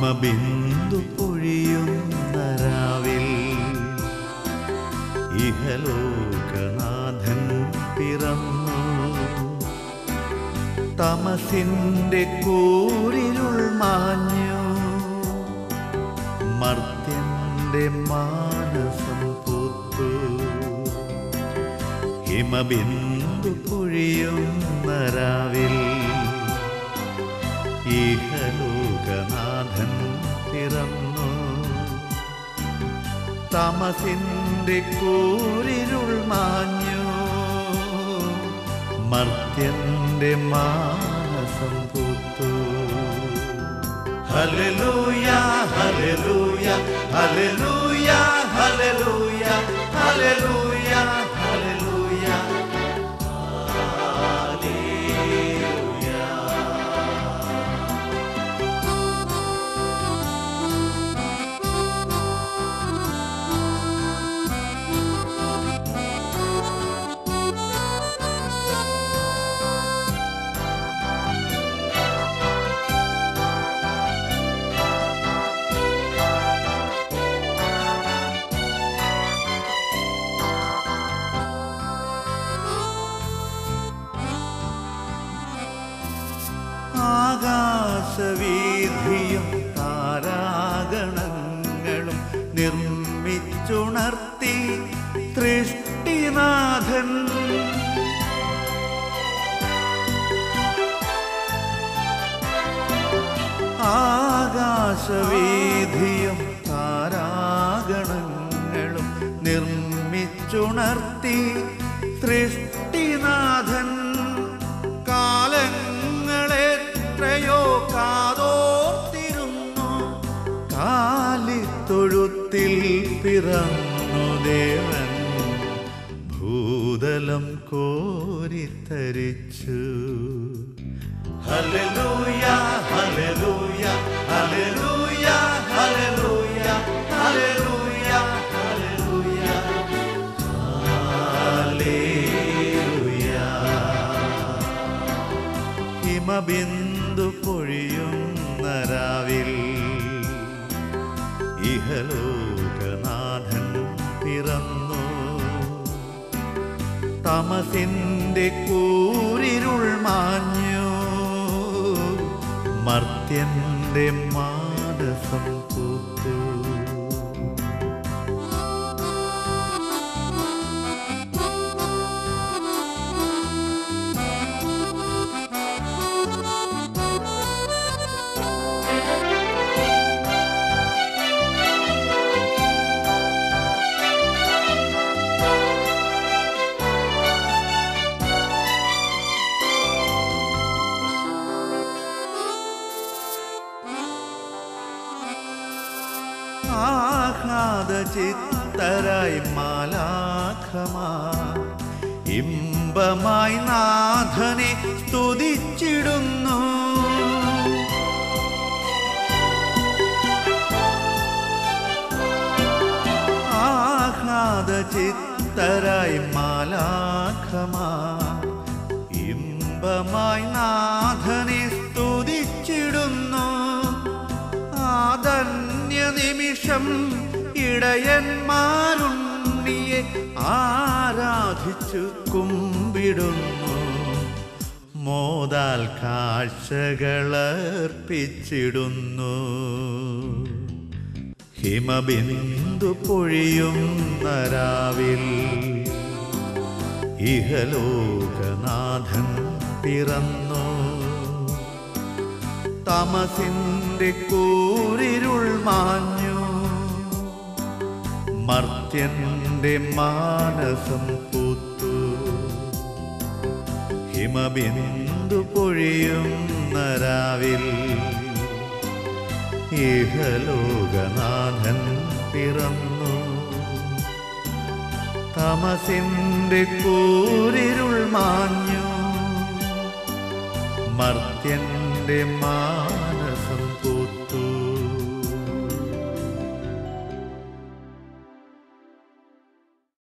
ഹിമബിന്ദു പൊഴിയുന്ന രാവിൽ ഇഹലോകനാഥൻ പിറന്നു തമസിന്റെ കൂരിരുൾ മാഞ്ഞു മർത്യന്റെ മാനസം പൂത്തു ഹിമബിന്ദു പൊഴിയുന്ന രാവിൽ ഈഹലോകനാഥൻ പിറന്നു തമസിന്റെ കൂരിരുൾ മാഞ്ഞു മർത്യന്റെ മാനസം പൂത്തു ഹല്ലേലൂയ ഹല്ലേലൂയ ഹല്ലേലൂയ ഹല്ലേലൂയ ഹല്ലേലൂയ ഹല്ലേലൂയ ആകാശവീഥിയും താരാഗണങ്ങളും നിർമ്മിച്ചുണർത്തി സൃഷ്ടിനാഥൻ ആകാശവീഥിയും താരാഗണങ്ങളും നിർമ്മിച്ചുണർത്തി സൃഷ്ടിനാഥൻ കാലങ്ങളെത്രയോ കാതോർത്തിരുന്നു കാലിത്തൊഴുത്തിൽ പിറന്നു ദേവൻ ഭൂതലം കോരിത്തരിച്ചു ഹല്ലേലൂയ ഹല്ലേലൂയ ഹല്ലേലൂയ ഹല്ലേലൂയ ഹല്ലേലൂയ ഹല്ലേലൂയ ഹല്ലേലൂയ ഹിമബിന്ദു പൊഴിയുന്ന രാവിൽ ഇഹലോകനാഥൻ പിറന്നു തമസിന്റെ കൂരിരുൾ മാഞ്ഞു മർത്യന്റെ മാനസം പൂത്തു ആഹ്ലാദ ചിത്തരായി മാലാഖമാ ഇമ്പമായി നാഥനെ സ്തുതിച്ചിടുന്നു ആഹ്ലാദ ചിത്തരായി മാലാഖമാ ഇമ്പമായി നാഥനെ സ്തുതിച്ചിടുന്നു ആദന്യ നിമിഷം ഇടയന്മാരുണ്ണിയെ ആരാധിച്ചു കുമ്പിടുന്നു മോതാൽ കാഴ്ചകളർപ്പിച്ചിടുന്നു ഹിമബിന്ദു പൊഴിയുന്ന രാവിൽ ഇഹലോകനാഥൻ പിറന്നു തമസിന്റെ കൂരിരുൾ മാഞ്ഞു മർത്യന്റെ മാനസം പൂത്തു ഹിമബിന്ദു പൊഴിയുന്ന രാവിൽ ഇഹലോകനാഥൻ പിറന്നു തമസിന്റെ കൂരിരുൾ മാഞ്ഞു മർത്യന്റെ മാന